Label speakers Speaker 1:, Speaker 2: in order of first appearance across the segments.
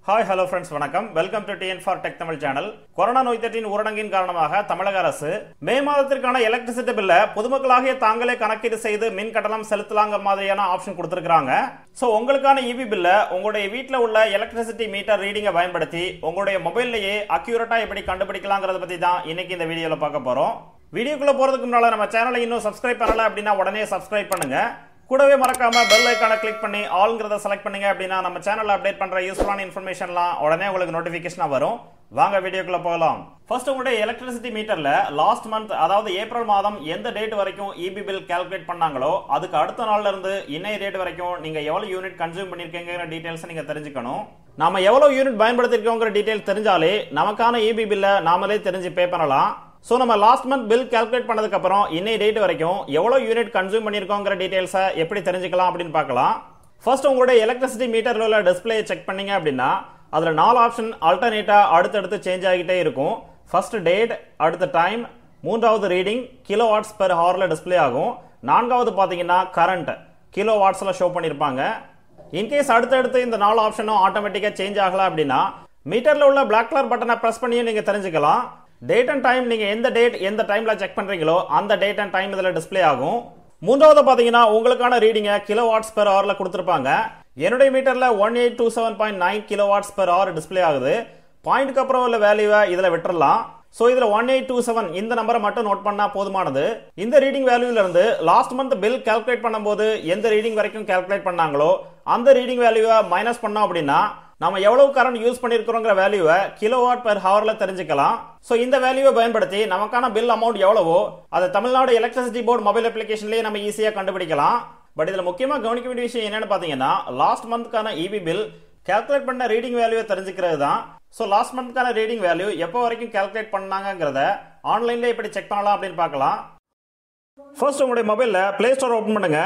Speaker 1: hi hello friends வணக்கம் welcome to TN for tech Tamil channel corona நோய் தொற்றின் ஊரடங்கின் காரணமாக தமிழக அரசு மே மாதத்திற்கான எலக்ட்ரிசிட்டி பில்ல பொதுமக்களாகிய தாங்களே கணக்கீடு செய்து மின் கட்டணம் செலுத்தலாங்கிற மாதிரியான ஆப்ஷன் கொடுத்துருக்காங்க ஸோ உங்களுக்கான இபி பில்ல உங்களுடைய வீட்டில் உள்ள எலக்ட்ரிசிட்டி மீட்டர் ரீடிங்கை பயன்படுத்தி உங்களுடைய மொபைல்லையே அக்யூரேட்டா எப்படி கண்டுபிடிக்கலாங்கிறத பத்தி தான் இன்னைக்கு இந்த வீடியோல பார்க்க போறோம் வீடியோக்குள்ள போறதுக்கு முன்னால நம்ம சேனலை இன்னும் சப்ஸ்கிரைப் பண்ணல அப்படின்னா உடனே சப்ஸ்கிரைப் பண்ணுங்க கூடவே மறக்காம பெல் ஐக்கானை கிளிக் பண்ணி ஆல்ங்கிறத செலக்ட் பண்ணீங்க அப்படின்னா நம்ம சேனல்ல அப்டேட் பண்ற யூஸ்ஃபுல்லான இன்ஃபர்மேஷன்லாம் உடனே உங்களுக்கு நோட்டிபிகேஷனா வரும் வாங்க வீடியோக்குள்ள போகலாம் ஃபர்ஸ்ட் உங்களுடைய எலக்ட்ரிசிட்டி மீட்டர்ல லாஸ்ட் மந்த் அதாவது ஏப்ரல் மாதம் எந்த டேட் வரைக்கும் இபி பில் கால்குலேட் பண்ணாங்களோ அதுக்கு அடுத்த நாள்ல இருந்து இன்னைய டேட் வரைக்கும் நீங்க எவ்வளவு யூனிட் கன்சியூம் பண்ணிருக்கீங்கிற டீடைல்ஸ் நீங்க தெரிஞ்சுக்கணும் நாம எவ்வளவு யூனிட் பயன்படுத்திருக்கோங்கிற டீடைல் தெரிஞ்சாலே நமக்கான இபி பில்ல நாமளே தெரிஞ்சு பே பண்ணலாம் ஸோ நம்ம லாஸ்ட் மந்த் பில் கால்குலேட் பண்ணதுக்கு அப்புறம் இன்னைய டேட் வரைக்கும் எவ்வளோ யூனிட் கன்சியூம் பண்ணியிருக்கோங்கிற டீடைல்ஸை எப்படி தெரிஞ்சுக்கலாம் அப்படின்னு பார்க்கலாம் ஃபர்ஸ்ட் உங்களுடைய எலக்ட்ரிசிட்டி மீட்டரில் உள்ள டிஸ்பிளே செக் பண்ணீங்க அப்படின்னா அதில் நாலு ஆப்ஷன் ஆல்டர்னேட்டாக அடுத்தடுத்து சேஞ்ச் ஆகிட்டே இருக்கும் ஃபர்ஸ்ட் டேட் அடுத்த டைம் மூன்றாவது ரீடிங் கிலோ வாட்ஸ் பெர் ஹவரில் டிஸ்பிளே ஆகும் நான்காவது பார்த்தீங்கன்னா கரண்ட் கிலோ வாட்ஸில் ஷோ பண்ணியிருப்பாங்க இன்கேஸ் அடுத்தடுத்து இந்த நாலு ஆப்ஷனும் ஆட்டோமேட்டிக்காக சேஞ்ச் ஆகல அப்படின்னா மீட்டரில் உள்ள பிளாக் கலர் பட்டனை ப்ரெஸ் பண்ணியும் நீங்கள் தெரிஞ்சுக்கலாம் டேட் அண்ட் டைம் நீங்க எந்த டேட் எந்த டைம்ல செக் பண்றீங்களோ அந்த டேட் அண்ட் டைம் இதுல டிஸ்ப்ளே ஆகும் மூன்றாவது பாத்தீங்கன்னா உங்களுக்கான ரீடிங்கை கிலோ வாட்ஸ் பெர் ஹவர்ல கொடுத்துருப்பாங்க என்னுடைய மீட்டர்ல one eight two seven point nine kilo watts per hour display ஆகுது பாயிண்ட்க்கு அப்புறம் உள்ள வேல்யூவை இதுல விட்டுறலாம் ஸோ இதில் ஒன் எயிட் டூ செவன் இந்த நம்பரை மட்டும் நோட் பண்ணால் போதுமானது இந்த ரீடிங் வேல்யூல இருந்து லாஸ்ட் மந்த் பில் கால்குலேட் பண்ணும்போது எந்த ரீடிங் வரைக்கும் கால்குலேட் பண்ணாங்களோ அந்த ரீடிங் வேல்யூவை மைனஸ் பண்ணோம் அப்படின்னா நம்ம எவ்வளவு கரண்ட் யூஸ் பண்ணிருக்கிறோங்கிற வேல்யூவை கிலோவாட் பெர் ஹவர்ல தெரிஞ்சுக்கலாம் ஸோ இந்த வேல்யூவை பயன்படுத்தி நமக்கான பில் அமௌண்ட் எவ்வளவோ அதை தமிழ்நாடு எலக்ட்ரிசிட்டி போர்டு மொபைல் அப்ளிகேஷன்லேயே நம்ம ஈஸியாக கண்டுபிடிக்கலாம் பட் இதில் முக்கியமாக கவனிக்க வேண்டிய விஷயம் என்னன்னு பார்த்தீங்கன்னா லாஸ்ட் மந்த்க்கான இபி பில் கால்குலேட் பண்ண ரீடிங் வேல்யூவை தெரிஞ்சுக்கிறது தான் ஸோ லாஸ்ட் மந்த்க்கான ரீடிங் வேல்யூ எப்போ வரைக்கும் கால்குலேட் பண்ணாங்கிறத ஆன்லைன்ல எப்படி செக் பண்ணலாம் அப்படின்னு பார்க்கலாம் ஃபர்ஸ்ட் உங்களுடைய மொபைலில் பிளே ஸ்டோர் ஓப்பன் பண்ணுங்க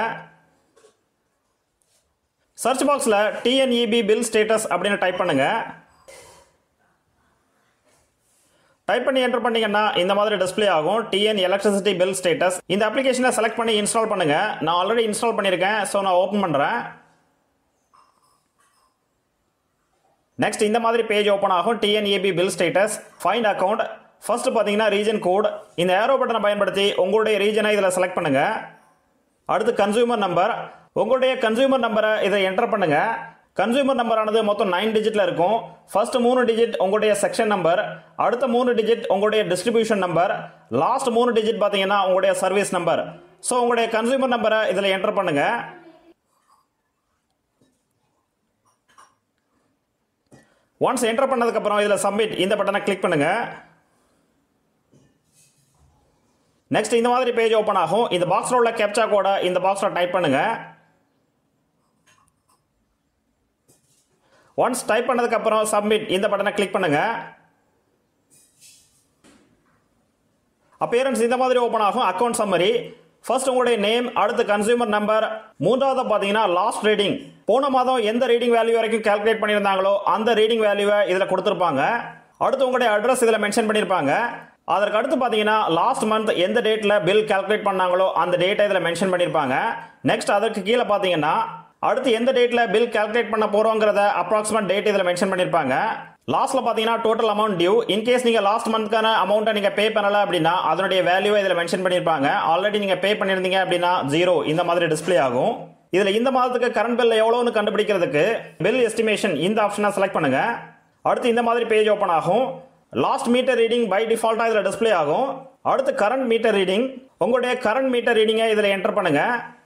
Speaker 1: சர்ச் பாக்ஸில் டிஎன்இபி பில் ஸ்டேட்டஸ் அப்படின்னு டைப் பண்ணுங்க டைப் பண்ணி என்டர் பண்ணீங்கன்னா இந்த மாதிரி டிஸ்ப்ளே ஆகும் டிஎன் எலக்ட்ரிசிட்டி பில் ஸ்டேட்டஸ் இந்த அப்ளிகேஷனை செலக்ட் பண்ணி இன்ஸ்டால் பண்ணுங்க நான் ஆல்ரெடி இன்ஸ்டால் பண்ணியிருக்கேன் ஸோ நான் ஓப்பன் பண்ணுறேன் நெக்ஸ்ட் இந்த மாதிரி பேஜ் ஓப்பன் ஆகும் TNEB bill status find account first பார்த்தீங்கன்னா ரீஜன் கோட் இந்த ஏரோ பட்டனை பயன்படுத்தி உங்களுடைய ரீஜனை இதில் செலக்ட் பண்ணுங்க அடுத்து கன்சூமர் நம்பர் உங்களுடைய கன்சூமர் நம்பரை இதை என்டர் பண்ணுங்க கன்சூமர் நம்பரானது மொத்தம் நைன் டிஜிட்ல இருக்கும் ஃபர்ஸ்ட் மூணு டிஜிட் உங்களுடைய செக்ஷன் நம்பர் அடுத்த மூணு டிஜிட் உங்களுடைய டிஸ்ட்ரிபியூஷன் நம்பர் லாஸ்ட் மூணு டிஜிட் பார்த்தீங்கன்னா உங்களுடைய சர்வீஸ் நம்பர் ஸோ உங்களுடைய கன்சூமர் நம்பரை இதில் என்டர் பண்ணுங்க ஒன்ஸ் என்டர் பண்ணதுக்கப்புறம் இதில் சப்மிட் இந்த பட்டனை கிளிக் பண்ணுங்க நெக்ஸ்ட் இந்த மாதிரி பேஜ் ஓப்பன் ஆகும் இந்த பாக்ஸில் உள்ள கேப்சா கோட இந்த பாக்ஸில் டைப் பண்ணுங்க ஒன்ஸ் டைப் பண்ணதுக்கப்புறம் சப்மிட் இந்த பட்டனை கிளிக் பண்ணுங்க அப்பியரன்ஸ் இந்த மாதிரி ஓப்பன் ஆகும் அக்கௌண்ட் சம்மரி ஃபர்ஸ்ட் உங்களுடைய நேம் அடுத்து கன்சியூமர் நம்பர் மூன்றாவது பார்த்தீங்கன்னா லாஸ்ட் ரீடிங் போன மாதம் எந்த ரீடிங் வேல்யூ வரைக்கும் கால்குலேட் பண்ணியிருந்தாங்களோ அந்த ரீடிங் வேல்யூவை இதில் கொடுத்துருப்பாங்க அடுத்து உங்களுடைய அட்ரஸ் இதில் மென்ஷன் பண்ணியிருப்பாங்க அதற்கு அடுத்து பார்த்தீங்கன்னா லாஸ்ட் மந்த் எந்த டேட்டில் பில் கால்குலேட் பண்ணாங்களோ அந்த டேட்டை இதில் மென்ஷன் பண்ணியிருப்பாங்க நெக்ஸ்ட் அதற்கு கீழே பார்த்தீங்கன்னா அடுத்து எந்த டேட்டில் பில் கால்குலேட் பண்ண போகிறோங்கிறத அப்ராக்சிமேட் டேட் இதில் மென்ஷன் பண்ணியிருப்பாங்க லாஸ்ட்ல பார்த்தீங்கன்னா டோட்டல் அமௌண்ட் டியூ இன்கேஸ் நீங்கள் லாஸ்ட் மந்த்க்கான அமௌண்ட்டை நீங்கள் பே பண்ணல அப்படின்னா அதனுடைய வேல்யூவை இதில் மென்ஷன் பண்ணியிருப்பாங்க ஆல்ரெடி நீங்கள் பே பண்ணியிருந்தீங்க அப்படின்னா ஜீரோ இந்த மாதிரி டிஸ்பிளே ஆகும் இதில் இந்த மாதத்துக்கு கரண்ட் பில் எவ்வளோன்னு கண்டுபிடிக்கிறதுக்கு பில் எஸ்டிமேஷன் இந்த ஆப்ஷனை செலக்ட் பண்ணுங்க அடுத்து இந்த மாதிரி பேஜ் ஓப்பன் ஆகும் லாஸ்ட் மீட்டர் ரீடிங் பை டிஃபால்ட்டாக இதில் டிஸ்பிளே ஆகும் அடுத்து கரண்ட் மீட்டர் ரீடிங் உங்களுடைய கரண்ட் மீட்டர் ரீடிங்கை இதில் என்டர் பண்ணுங்க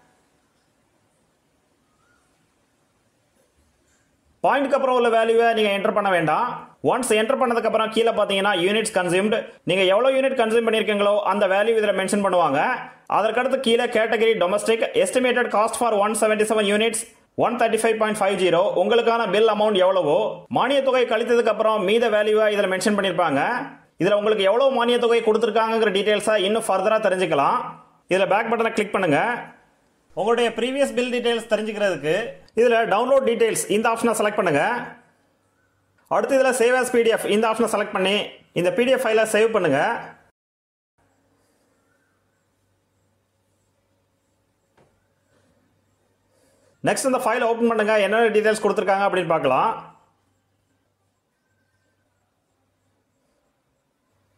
Speaker 1: பாயிண்ட்க்கு அப்புறம் உள்ள வேல்யூவை நீங்கள் என்டர் பண்ண வேண்டாம் ஒன்ஸ் என்டர் பண்ணதுக்கு அப்புறம் கீழே பார்த்தீங்கன்னா யூனிட்ஸ் கன்சியூம்டு நீங்கள் எவ்வளோ யூனிட் கன்சியூம் பண்ணியிருக்கீங்களோ அந்த வேல்யூ இதில் மென்ஷன் பண்ணுவாங்க அதற்கடுத்து கீழே category domestic estimated cost for one seventy seven units one thirty five point five zero உங்களுக்கான பில் அமௌண்ட் எவ்வளவோ மானிய தொகை கழித்ததுக்கு அப்புறம் மீத வேல்யூவை இதில் மென்ஷன் பண்ணியிருப்பாங்க இதில் உங்களுக்கு எவ்வளோ மானிய தொகை கொடுத்துருக்காங்கிற டீட்டெயில்ஸை இன்னும் ஃபர்தராக தெரிஞ்சுக்கலாம் இதில் பேக் பட்டனை கிளிக் பண்ணுங்க உங்களுடைய ப்ரீவியஸ் பில் டீடைல்ஸ் தெரிஞ்சுக்கிறதுக்கு இதில் டவுன்லோட் டீடைல்ஸ் இந்த ஆப்ஷனை செலக்ட் பண்ணுங்க அடுத்து இதில் சேவ் ஆஸ் பிடிஎஃப் இந்த ஆப்ஷனை செலக்ட் பண்ணி இந்த பிடிஎஃப் ஃபைலை சேவ் பண்ணுங்க நெக்ஸ்ட் இந்த ஃபைலை ஓப்பன் பண்ணுங்க என்னென்ன டீடைல்ஸ் கொடுத்துருக்காங்க அப்படின்னு பார்க்கலாம்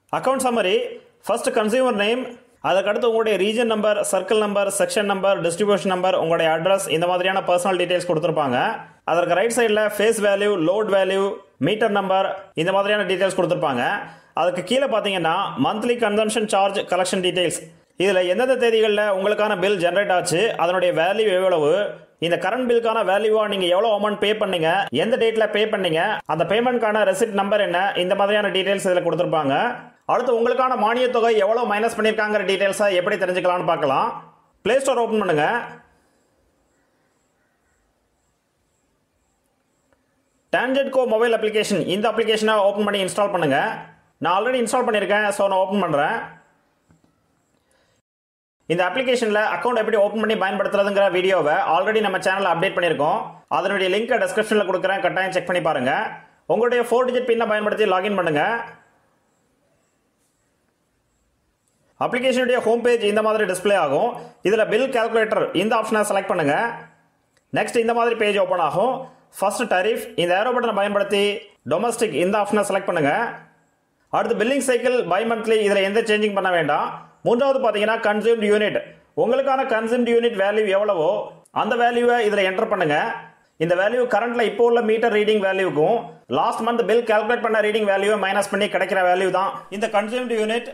Speaker 1: account summary first consumer name அதுக்கடுத்து உங்களுடைய region number circle number section number distribution number உங்களுடைய அட்ரஸ் இந்த மாதிரியான பர்சனல் டீடைல்ஸ் கொடுத்துருப்பாங்க அதற்கு ரைட் சைடில் phase value load value meter number இந்த மாதிரியான டீடைல்ஸ் கொடுத்துருப்பாங்க அதுக்கு கீழே பார்த்தீங்கன்னா monthly consumption charge collection details இதில் எந்தெந்த தேதிகளில் உங்களுக்கான பில் ஜென்ரேட் ஆச்சு அதனுடைய வேல்யூ எவ்வளவு இந்த கரண்ட் பில்லுக்கான வேல்யூவா நீங்கள் எவ்வளோ அமௌண்ட் பே பண்ணீங்க எந்த டேட்டில் பே பண்ணீங்க அந்த பேமெண்ட்கான ரெசிப்ட் நம்பர் என்ன இந்த மாதிரியான டீடைல்ஸ் இதில் கொடுத்துருப்பாங்க அடுத்து உங்களுக்கான மானியத் தொகை எவ்வளோ மைனஸ் பண்ணியிருக்காங்கிற டீடைல்ஸை எப்படி தெரிஞ்சுக்கலாம்னு பார்க்கலாம் ப்ளே ஸ்டோர் ஓப்பன் பண்ணுங்க டான்ஜெட்கோ மொபைல் அப்ளிகேஷன் இந்த அப்ளிகேஷனை ஓப்பன் பண்ணி இன்ஸ்டால் பண்ணுங்க நான் ஆல்ரெடி இன்ஸ்டால் பண்ணியிருக்கேன் ஸோ நான் ஓப்பன் பண்ணுறேன் இந்த அப்ளிகேஷனில் அக்கௌண்ட் எப்படி ஓப்பன் பண்ணி பயன்படுத்துறதுங்கிற வீடியோவை ஆல்ரெடி நம்ம சேனலில் அப்டேட் பண்ணியிருக்கோம் அதனுடைய லிங்க்கை டிஸ்கிரிப்ஷனில் கொடுக்குறேன் கட்டாயம் செக் பண்ணி பாருங்க உங்களுடைய ஃபோர் டிஜிட் பின்னை பயன்படுத்தி லாகின் பண்ணுங்க அப்ளிகேஷனுடைய ஹோம் பேஜ் இந்த மாதிரி டிஸ்ப்ளே ஆகும் இதில் பில் கால்குலேட்டர் இந்த ஆப்ஷனை செலக்ட் பண்ணுங்க நெக்ஸ்ட் இந்த மாதிரி பேஜ் ஓப்பன் ஆகும் ஃபர்ஸ்ட் டரிஃப் இந்த ஏரோ பட்டனை பயன்படுத்தி டொமஸ்டிக் இந்த ஆப்ஷனை செலக்ட் பண்ணுங்க அடுத்து பில்லிங் சைக்கிள் பை மந்த்லி இதில் எந்த சேஞ்சிங் பண்ண வேண்டாம் மூன்றாவது பார்த்தீங்கன்னா கன்சியூம்ட் யூனிட் உங்களுக்கான கன்சியூம்ட் யூனிட் வேல்யூ எவ்வளவோ அந்த வேல்யூவை இதில் என்டர் பண்ணுங்க இந்த வேல்யூ கரண்ட்ல இப்போ உள்ள மீட்டர் ரீடிங் வேல்யூக்கும் லாஸ்ட் மந்த் பில் கால்குலேட் பண்ண ரீடிங் வேல்யூவை மைனஸ் பண்ணி கிடைக்கிற வேல்யூ தான் இந்த கன்சியூம்ட் யூனிட்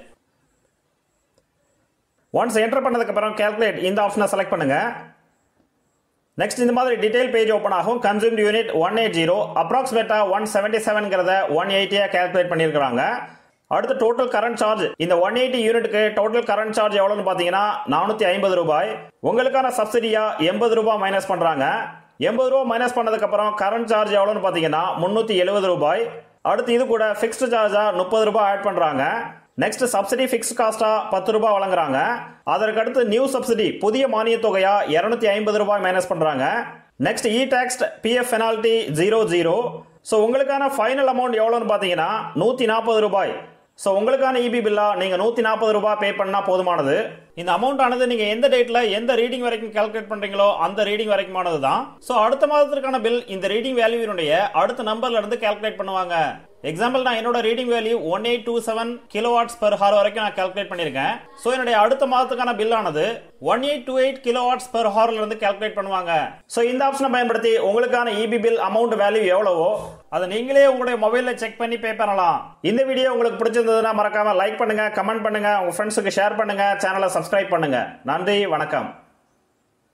Speaker 1: ஒன்ஸ் என்டர் பண்ணதுக்கு அப்புறம் கால்குலேட் இந்த ஆப்ஷனை செலக்ட் பண்ணுங்க நெக்ஸ்ட் இந்த மாதிரி டீடைல் பேஜ் ஓப்பன் ஆகும் consumed unit one eight zero அப்ராக்சிமேட்டா ஒன் செவன்டி செவன்ங்கிறத ஒன் எயிட்டியா கால்குலேட் பண்ணியிருக்காங்க அடுத்து டோட்டல் கரண்ட் சார்ஜ் இந்த ஒன் எயிட்டி யூனிட்டுக்கு டோட்டல் கரண்ட் சார்ஜ் எவ்வளோன்னு பார்த்தீங்கன்னா நானூற்றி ஐம்பது ரூபாய் உங்களுக்கான சப்சிடியா எண்பது ரூபாய் மைனஸ் பண்ணுறாங்க எண்பது ரூபாய் மைனஸ் பண்ணதுக்கு அப்புறம் கரண்ட் சார்ஜ் எவ்வளோன்னு பார்த்தீங்கன்னா முந்நூற்றி எழுபது ரூபாய் அடுத்து இது கூட ஃபிக்ஸ்டு சார்ஜா முப்பது ரூபாய் ஆட் பண்ணுறாங்க நெக்ஸ்ட் சப்சிடி ஃபிக்ஸ் காஸ்டா பத்து ரூபாய் வழங்குறாங்க அதற்கு அடுத்து நியூ சப்சிடி புதிய மானிய தொகையா இருநூத்தி ஐம்பது ரூபாய் மைனஸ் பண்றாங்க next E tax PF penalty zero zero so உங்களுக்கான ஃபைனல் அமௌண்ட் எவ்வளோன்னு பார்த்தீங்கன்னா நூற்றி நாற்பது ரூபாய் ஸோ உங்களுக்கான இபி பில்லா நீங்கள் நூற்றி நாற்பது ரூபாய் பே பண்ணால் போதுமானது இந்த அமௌண்ட் ஆனது நீங்கள் எந்த டேட்டில் எந்த ரீடிங் வரைக்கும் கால்குலேட் பண்ணுறீங்களோ அந்த ரீடிங் வரைக்குமானது தான் ஸோ அடுத்த மாதத்திற்கான பில் இந்த ரீடிங் வேல்யூவினுடைய அடுத்த நம்பர்ல இருந்து கால்குலேட் பண்ணுவாங்க எக்ஸாம்பிள் நான் என்னோட reading value one eight two seven kilo watts per hour வரைக்கும் நான் கால்குலேட் பண்ணியிருக்கேன் ஸோ என்னுடைய அடுத்த மாதத்துக்கான பில் ஆனது one eight two eight kilo watts per ஹார்ல இருந்து கால்குலேட் பண்ணுவாங்க ஸோ இந்த ஆப்ஷனை பயன்படுத்தி உங்களுக்கான இபி பில் அமௌண்ட் வேல்யூ எவ்வளவோ அதை நீங்களே உங்களுடைய மொபைலில் செக் பண்ணி பே பண்ணலாம் இந்த வீடியோ உங்களுக்கு பிடிச்சிருந்ததுன்னா மறக்காம லைக் பண்ணுங்க கமெண்ட் பண்ணுங்க உங்க ஃப்ரெண்ட்ஸுக்கு ஷேர் பண்ணுங்க சேனலை சப்ஸ்கிரைப் பண்ணுங்க நன்றி வணக்கம்